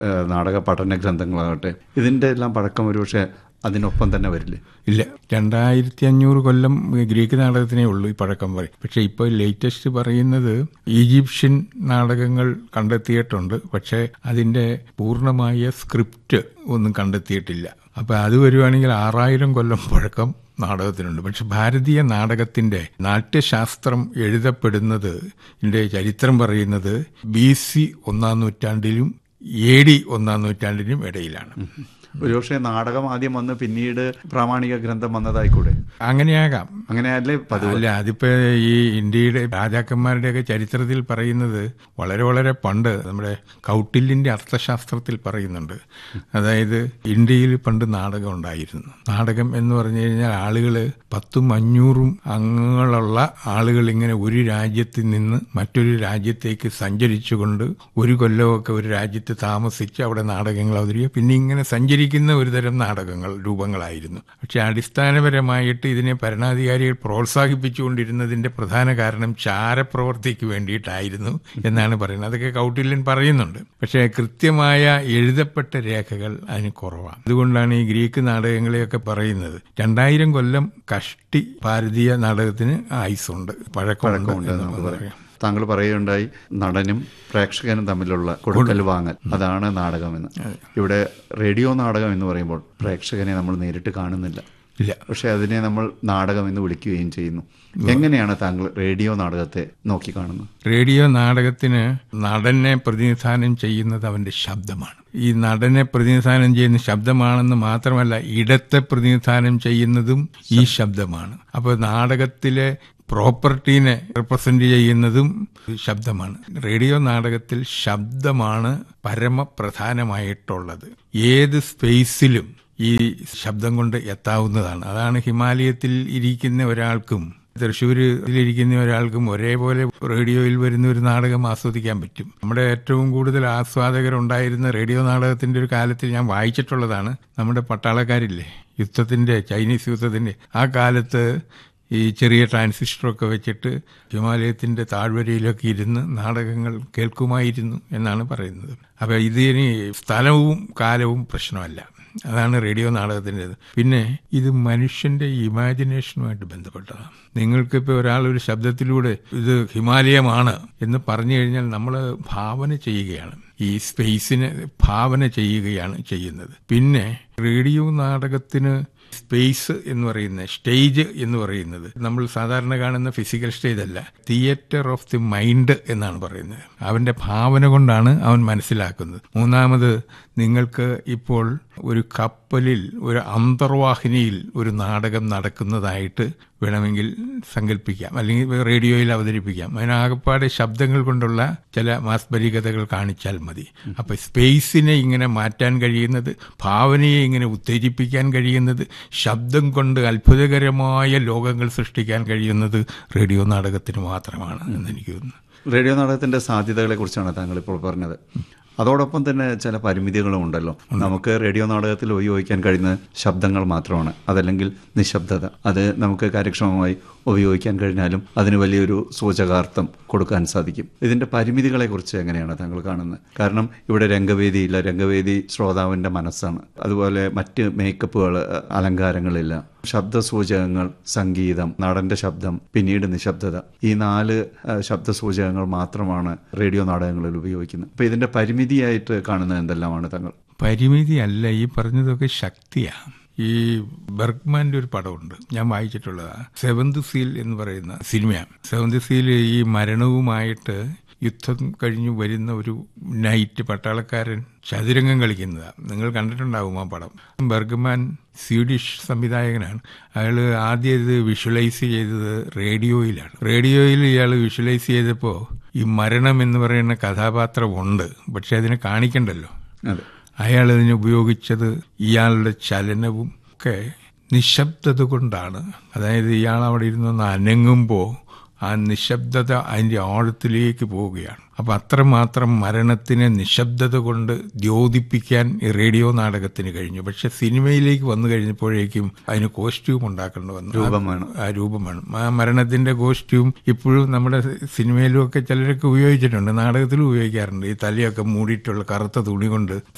ഏഹ്, നാടക പഠന ഗ്രന്ഥങ്ങളാകട്ടെ ഇതിൻ്റെ എല്ലാം പഴക്കം ഒരുപക്ഷെ അതിനൊപ്പം തന്നെ വരില്ലേ ഇല്ല രണ്ടായിരത്തി അഞ്ഞൂറ് കൊല്ലം ഗ്രീക്ക് നാടകത്തിനേ ഉള്ളൂ ഈ പഴക്കം പറയും പക്ഷെ ഇപ്പോൾ ലേറ്റസ്റ്റ് പറയുന്നത് ഈജിപ്ഷ്യൻ നാടകങ്ങൾ കണ്ടെത്തിയിട്ടുണ്ട് പക്ഷേ അതിന്റെ പൂർണ്ണമായ സ്ക്രിപ്റ്റ് ഒന്നും കണ്ടെത്തിയിട്ടില്ല അപ്പൊ അത് വരുവാണെങ്കിൽ ആറായിരം കൊല്ലം പഴക്കം നാടകത്തിനുണ്ട് പക്ഷെ ഭാരതീയ നാടകത്തിന്റെ നാട്യശാസ്ത്രം എഴുതപ്പെടുന്നത് ഇതിന്റെ ചരിത്രം പറയുന്നത് ബി സി ഒന്നാം നൂറ്റാണ്ടിലും എ ഡി ഒന്നാം നൂറ്റാണ്ടിനും ഇടയിലാണ് ഒരുപക്ഷെ നാടകം ആദ്യം വന്ന് പിന്നീട് പ്രാമാണിക ഗ്രന്ഥം വന്നതായിക്കൂടെ അങ്ങനെയാകാം അങ്ങനെയല്ലേ പതിവ് അല്ല അതിപ്പോ ഈ ഇന്ത്യയുടെ രാജാക്കന്മാരുടെയൊക്കെ ചരിത്രത്തിൽ പറയുന്നത് വളരെ വളരെ പണ്ട് നമ്മുടെ കൗട്ടില്യന്റെ അർത്ഥശാസ്ത്രത്തിൽ പറയുന്നുണ്ട് അതായത് ഇന്ത്യയിൽ പണ്ട് നാടകം ഉണ്ടായിരുന്നു നാടകം എന്ന് പറഞ്ഞു കഴിഞ്ഞാൽ ആളുകൾ പത്തും അഞ്ഞൂറും അംഗങ്ങളുള്ള ആളുകൾ ഇങ്ങനെ ഒരു രാജ്യത്തിൽ നിന്ന് മറ്റൊരു രാജ്യത്തേക്ക് സഞ്ചരിച്ചുകൊണ്ട് ഒരു കൊല്ലമൊക്കെ ഒരു രാജ്യത്ത് താമസിച്ച് അവിടെ നാടകങ്ങൾ അവതരിക്കുക പിന്നെ ഇങ്ങനെ സഞ്ചരിക്കുന്ന ഒരുതരം നാടകങ്ങൾ രൂപങ്ങളായിരുന്നു പക്ഷെ അടിസ്ഥാനപരമായിട്ട് ഇതിനെ ഭരണാധികാരികൾ പ്രോത്സാഹിപ്പിച്ചുകൊണ്ടിരുന്നതിന്റെ പ്രധാന കാരണം ചാരപ്രവർത്തിക്ക് വേണ്ടിയിട്ടായിരുന്നു എന്നാണ് പറയുന്നത് അതൊക്കെ കൗട്ടില്യൻ പറയുന്നുണ്ട് പക്ഷേ കൃത്യമായ എഴുതപ്പെട്ട രേഖകൾ അതിന് കുറവാണ് അതുകൊണ്ടാണ് ഈ ഗ്രീക്ക് നാടകങ്ങളെയൊക്കെ പറയുന്നത് രണ്ടായിരം കൊല്ലം കഷ്ടി ഭാരതീയ നാടകത്തിന് ആയുസുണ്ട് പഴക്കമുണ്ട് എന്ന് പറയാം താങ്കൾ പറയുകയുണ്ടായി നടനും പ്രേക്ഷകനും തമ്മിലുള്ള കൊടുക്കൽ വാങ്ങൽ അതാണ് നാടകമെന്ന് ഇവിടെ റേഡിയോ നാടകം എന്ന് പറയുമ്പോൾ പ്രേക്ഷകനെ നമ്മൾ നേരിട്ട് കാണുന്നില്ല ഇല്ല പക്ഷെ അതിനെ നമ്മൾ നാടകം എന്ന് വിളിക്കുകയും ചെയ്യുന്നു എങ്ങനെയാണ് താങ്കൾ റേഡിയോ നാടകത്തെ നോക്കിക്കാണുന്നത് റേഡിയോ നാടകത്തിന് നടനെ പ്രതിനിധാനം ചെയ്യുന്നത് അവന്റെ ശബ്ദമാണ് ഈ നടനെ പ്രതിനിധാനം ചെയ്യുന്ന ശബ്ദമാണെന്ന് മാത്രമല്ല ഇടത്തെ പ്രതിനിധാനം ചെയ്യുന്നതും ഈ ശബ്ദമാണ് അപ്പോൾ നാടകത്തിലെ പ്രോപ്പർട്ടീനെ റെപ്രസെന്റ് ചെയ്യുന്നതും ശബ്ദമാണ് റേഡിയോ നാടകത്തിൽ ശബ്ദമാണ് പരമപ്രധാനമായിട്ടുള്ളത് ഏത് സ്പേസിലും ഈ ശബ്ദം കൊണ്ട് എത്താവുന്നതാണ് അതാണ് ഹിമാലയത്തിൽ ഇരിക്കുന്ന ഒരാൾക്കും തൃശ്ശൂരിലിരിക്കുന്ന ഒരാൾക്കും ഒരേപോലെ റേഡിയോയിൽ വരുന്ന ഒരു നാടകം ആസ്വദിക്കാൻ പറ്റും നമ്മുടെ ഏറ്റവും കൂടുതൽ ആസ്വാദകരുണ്ടായിരുന്ന റേഡിയോ നാടകത്തിന്റെ ഒരു കാലത്തിൽ ഞാൻ വായിച്ചിട്ടുള്ളതാണ് നമ്മുടെ പട്ടാളക്കാരില്ലേ യുദ്ധത്തിന്റെ ചൈനീസ് യുദ്ധത്തിന്റെ ആ കാലത്ത് ഈ ചെറിയ ട്രാൻസിസ്റ്ററൊക്കെ വെച്ചിട്ട് ഹിമാലയത്തിന്റെ താഴ്വരയിലൊക്കെ ഇരുന്ന് നാടകങ്ങൾ കേൾക്കുമായിരുന്നു എന്നാണ് പറയുന്നത് അപ്പൊ ഇതിന് സ്ഥലവും കാലവും പ്രശ്നമല്ല അതാണ് റേഡിയോ നാടകത്തിൻ്റെത് പിന്നെ ഇത് മനുഷ്യന്റെ ഇമാജിനേഷനുമായിട്ട് ബന്ധപ്പെട്ടതാണ് നിങ്ങൾക്കിപ്പോൾ ഒരാൾ ഒരു ശബ്ദത്തിലൂടെ ഇത് ഹിമാലയമാണ് എന്ന് പറഞ്ഞു കഴിഞ്ഞാൽ നമ്മൾ ഭാവന ചെയ്യുകയാണ് ഈ സ്പേസിനെ ഭാവന ചെയ്യുകയാണ് ചെയ്യുന്നത് പിന്നെ റേഡിയോ നാടകത്തിന് സ്പേസ് എന്ന് പറയുന്ന സ്റ്റേജ് എന്ന് പറയുന്നത് നമ്മൾ സാധാരണ കാണുന്ന ഫിസിക്കൽ സ്റ്റേജ് അല്ല തിയേറ്റർ ഓഫ് ദി മൈൻഡ് എന്നാണ് പറയുന്നത് അവന്റെ ഭാവന കൊണ്ടാണ് അവൻ മനസ്സിലാക്കുന്നത് മൂന്നാമത് നിങ്ങൾക്ക് ഇപ്പോൾ ഒരു കപ്പലിൽ ഒരു അന്തർവാഹിനിയിൽ ഒരു നാടകം നടക്കുന്നതായിട്ട് വേണമെങ്കിൽ സങ്കല്പിക്കാം അല്ലെങ്കിൽ റേഡിയോയിൽ അവതരിപ്പിക്കാം അതിനാകപ്പാടെ ശബ്ദങ്ങൾ കൊണ്ടുള്ള ചില മാസ്മരികതകൾ കാണിച്ചാൽ മതി അപ്പൊ സ്പേസിനെ ഇങ്ങനെ മാറ്റാൻ കഴിയുന്നത് ഭാവനയെ ഇങ്ങനെ ഉത്തേജിപ്പിക്കാൻ കഴിയുന്നത് ശബ്ദം കൊണ്ട് അത്ഭുതകരമായ ലോകങ്ങൾ സൃഷ്ടിക്കാൻ കഴിയുന്നത് റേഡിയോ നാടകത്തിന് മാത്രമാണ് എന്ന് എനിക്ക് തോന്നുന്നു റേഡിയോ നാടകത്തിന്റെ സാധ്യതകളെ കുറിച്ചാണ് താങ്കൾ ഇപ്പോൾ പറഞ്ഞത് അതോടൊപ്പം തന്നെ ചില പരിമിതികളും ഉണ്ടല്ലോ നമുക്ക് റേഡിയോ നാടകത്തിൽ ഉപയോഗിക്കാൻ കഴിയുന്ന ശബ്ദങ്ങൾ മാത്രമാണ് അതല്ലെങ്കിൽ നിശബ്ദത അത് നമുക്ക് കാര്യക്ഷമമായി ഉപയോഗിക്കാൻ കഴിഞ്ഞാലും അതിന് വലിയൊരു സൂചകാർത്ഥം കൊടുക്കാൻ സാധിക്കും ഇതിന്റെ പരിമിതികളെ കുറിച്ച് എങ്ങനെയാണ് താങ്കൾ കാണുന്നത് കാരണം ഇവിടെ രംഗവേദിയില്ല രംഗവേദി ശ്രോതാവിന്റെ മനസ്സാണ് അതുപോലെ മറ്റ് മേക്കപ്പുകൾ അലങ്കാരങ്ങളില്ല ശബ്ദസൂചകങ്ങൾ സംഗീതം നടന്റെ ശബ്ദം പിന്നീട് നിശബ്ദത ഈ നാല് അഹ്, ശബ്ദസൂചകങ്ങൾ മാത്രമാണ് റേഡിയോ നാടകങ്ങളിൽ ഉപയോഗിക്കുന്നത് അപ്പൊ ഇതിന്റെ പരിമിതിയായിട്ട് കാണുന്നത് എന്തെല്ലാമാണ് താങ്കൾ പരിമിതി അല്ല ഈ പറഞ്ഞതൊക്കെ ശക്തിയാണ് ഈ ബർഗ്മാന്റെ ഒരു പടമുണ്ട് ഞാൻ വായിച്ചിട്ടുള്ളതാണ് സെവന്ത് സീൽ എന്ന് പറയുന്ന സിനിമയാണ് സെവന്ത് സീൽ ഈ മരണവുമായിട്ട് യുദ്ധം കഴിഞ്ഞു വരുന്ന ഒരു നൈറ്റ് പട്ടാളക്കാരൻ ചതുരംഗം കളിക്കുന്നതാണ് നിങ്ങൾ കണ്ടിട്ടുണ്ടാവും ആ പടം ബർഗ്മാൻ സ്വീഡിഷ് സംവിധായകനാണ് അയാൾ ആദ്യം ഇത് വിഷ്വലൈസ് ചെയ്തത് റേഡിയോയിലാണ് റേഡിയോയിൽ ഇയാൾ വിഷ്വലൈസ് ചെയ്തപ്പോൾ ഈ മരണം എന്ന് പറയുന്ന കഥാപാത്രം ഉണ്ട് പക്ഷെ അതിനെ കാണിക്കണ്ടല്ലോ അതെ അയാൾ ഇതിനെ ഉപയോഗിച്ചത് ഇയാളുടെ ചലനവും ഒക്കെ നിശബ്ദത കൊണ്ടാണ് അതായത് ഇയാൾ അവിടെ ഇരുന്നൊന്ന് അനങ്ങുമ്പോൾ ആ നിശബ്ദത അതിന്റെ ആഴത്തിലേക്ക് പോവുകയാണ് അപ്പൊ അത്രമാത്രം മരണത്തിനെ നിശബ്ദത കൊണ്ട് ദ്യോതിപ്പിക്കാൻ ഈ റേഡിയോ നാടകത്തിന് കഴിഞ്ഞു പക്ഷെ സിനിമയിലേക്ക് വന്നു കഴിഞ്ഞപ്പോഴേക്കും അതിന് കോസ്റ്റ്യൂം ഉണ്ടാക്കേണ്ടി വന്നു രൂപം വേണം. ആ രൂപം വേണം ആ മരണത്തിന്റെ കോസ്റ്റ്യൂം ഇപ്പോഴും നമ്മുടെ സിനിമയിലും ഒക്കെ ചിലരൊക്കെ ഉപയോഗിച്ചിട്ടുണ്ട് നാടകത്തിലും ഉപയോഗിക്കാറുണ്ട് ഈ തലയൊക്കെ മൂടിയിട്ടുള്ള കറുത്ത തുണി കൊണ്ട്